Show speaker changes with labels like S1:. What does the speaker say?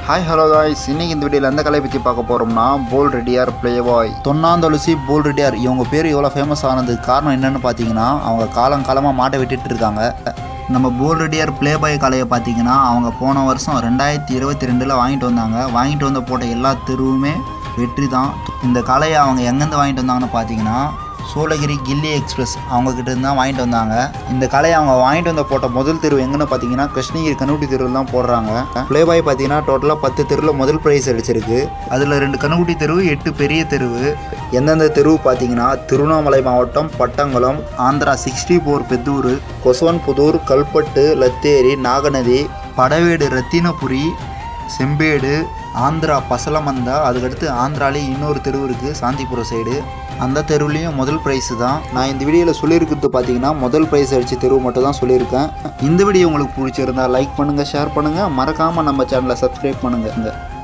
S1: hi hello guys இன்னைக்கு இந்த வீடியோவில் எந்த கலை பற்றி பார்க்க போகிறோம்னா போல் ரெடியார் பிளே பாய் தொன்னாந்தொலசி போல் ரெடியார் இவங்க பேர் எவ்வளோ ஃபேமஸ் ஆனதுக்கு காரணம் என்னன்னு பார்த்தீங்கன்னா அவங்க காலம் காலமாக மாட்டை விட்டுட்டு இருக்காங்க நம்ம போல் ரெடியார் பிளே பாய் கலையை பார்த்தீங்கன்னா அவங்க போன வருஷம் ரெண்டாயிரத்தி இருபத்தி ரெண்டில் வாங்கிட்டு வந்தாங்க வாங்கிட்டு வந்து போட்ட எல்லா தெருவுமே வெற்றி தான் இந்த கலையை அவங்க எங்கேருந்து வாங்கிட்டு வந்தாங்கன்னு பார்த்தீங்கன்னா சூளகிரி கில்லி எக்ஸ்பிரஸ் அவங்க கிட்ட இருந்து தான் வாங்கிட்டு வந்தாங்க இந்த கலையை அவங்க வாங்கிட்டு வந்த போட்ட முதல் தெருவு எங்கன்னு பார்த்தீங்கன்னா கிருஷ்ணகிரி கண்ணுக்குட்டி தெருவில் தான் போடுறாங்க ப்ளேபாய் பார்த்தீங்கன்னா டோட்டலாக பத்து தெருவில் முதல் ப்ரைஸ் அடிச்சிருக்கு அதில் ரெண்டு கண்ணுக்குட்டி தெருவு எட்டு பெரிய தெருவு எந்தெந்த தெருவு பார்த்தீங்கன்னா திருவண்ணாமலை மாவட்டம் பட்டங்குளம் ஆந்திரா சிக்ஸ்டி ஃபோர் பெத்தூர் கொசவன்புதூர் கல்பட்டு லத்தேரி நாகநதி படவேடு ரத்தினபுரி செம்பேடு ஆந்திரா பசலமந்தா அதுக்கடுத்து ஆந்திராலே இன்னொரு தெருவு இருக்குது சாந்திபுரம் சைடு அந்த தெருவுலேயும் முதல் ப்ரைஸு தான் நான் இந்த வீடியோவில் சொல்லியிருக்கிறது பார்த்தீங்கன்னா முதல் ப்ரைஸ் அடித்த தெருவு மட்டும் தான் சொல்லியிருக்கேன் இந்த வீடியோ உங்களுக்கு பிடிச்சிருந்தா லைக் பண்ணுங்கள் ஷேர் பண்ணுங்கள் மறக்காமல் நம்ம சேனலை சப்ஸ்கிரைப் பண்ணுங்கள்